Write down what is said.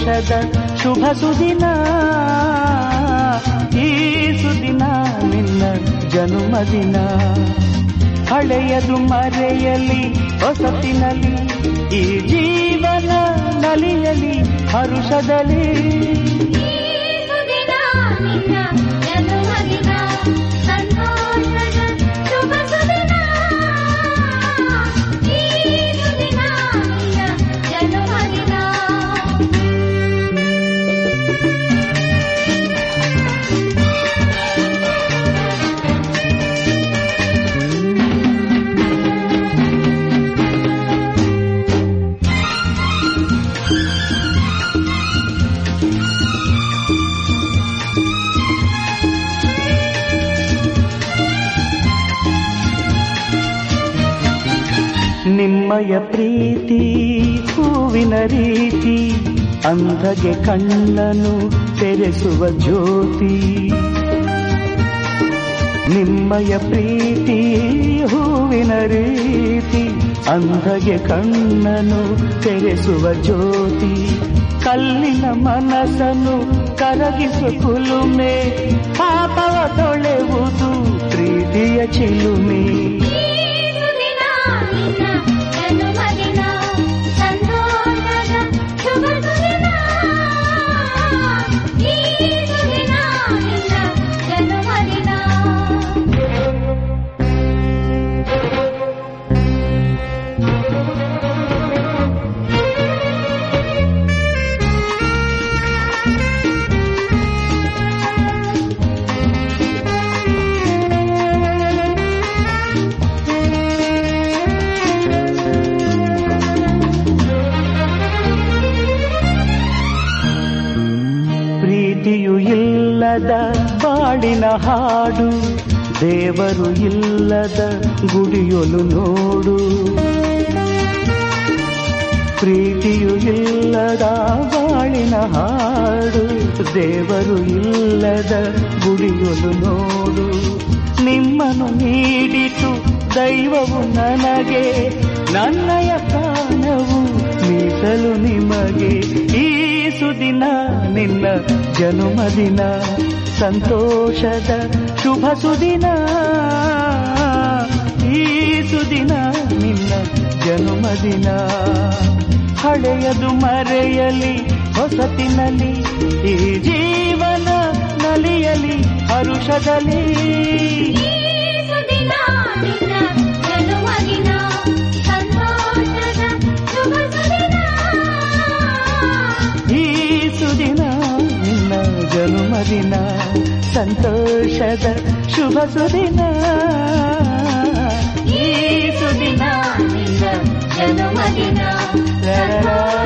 ಸಂತೋಷದ ಶುಭ ಸುದಿನ ಈ ಸುದಿನ ನಿನ್ನ ಜನುಮದಿನ ಹಳೆಯದು ಮರೆಯಲಿ ಹೊಸತಿನಲ್ಲಿ ಈ ಜೀವನ ನಲಿಯಲಿ ಹರುಷದಲ್ಲಿ ಈ ಸುದಿನ ನಿನ್ನ ಜನ್ಮದಿನ ಸಂತೋಷದ ಶುಭ ಸುದಿನ ಈ ಸುದಿನ ನಿನ್ನ ಜನ್ಮದಿನ ನಿಮ್ಮಯ ಪ್ರೀತಿ ಹೂವಿನ ರೀತಿ ಅಂಧಗೆ ಕಣ್ಣನು ತೆರೆಸುವ ಜ್ಯೋತಿ ನಿಮ್ಮಯ ಪ್ರೀತಿ ಹೂವಿನ ರೀತಿ ಅಂಧಗೆ ಕಣ್ಣನು ತೆರೆಸುವ ಜ್ಯೋತಿ ಕಲ್ಲಿನ ಮನಸ್ಸನ್ನು ಕರಗಿಸುವ ಕುಲುಮೆ ಪಾಪವ ತೊಳೆವುದು ಪ್ರೀತಿಯ ಚಿಲುಮೆ ಈ ಸುದಿನ ನಿನ್ನ ಜನ್ಮದಿನ ಸಂತೋಷದ ಶುಭ ಸುದಿನ ಈ ಸುದಿನ ನಿನ್ನ ಜನ್ಮದಿನ ಪ್ರೀತಿಯು ಇಲ್ಲದ ಬಾಳಿನ ಹಾಡು ದೇವರು ಇಲ್ಲದ ಗುಡಿಯೊಲು ನೋಡು ಪ್ರೀತಿಯು ಇಲ್ಲದ ಬಾಳಿನ ಹಾಡು ದೇವರು ಇಲ್ಲದ ಗುಡಿಯೊಲು ನೋಡು ನಿಮ್ಮನ್ನು ನೀಡಿತು ದೈವವು ನನಗೆ ನನ್ನಯ ಪ್ರಾಣವು ಮೀಸಲು ನಿಮಗೆ ಈ ಸುದಿನ ನಿನ್ನ ಜನುಮದಿನ ಸಂತೋಷದ ಶುಭ ಸುದಿನ ಈ ಸುದಿನ ನಿನ್ನ ಜನುಮದಿನ ಹಳೆಯದು ಮರೆಯಲಿ ಹೊಸತಿನಲ್ಲಿ ಈ ಜೀವನ ನಲಿಯಲಿ ಹರುಷದಲ್ಲಿ ಈ ಸುದಿನ ನಿನ್ನ ಜನ್ಮದಿನ ಸಂತೋಷದ ಶುಭ ಸುದಿನ ಈ ಸುದಿನ ನಿನ್ನ ಜನುಮದಿನ ಸಂತೋಷದ ಶುಭ ಸುದಿನ ಈ ಸುದಿನ ನಿನ್ನ ಜನ್ಮದಿನ ಲ ಲ ಲ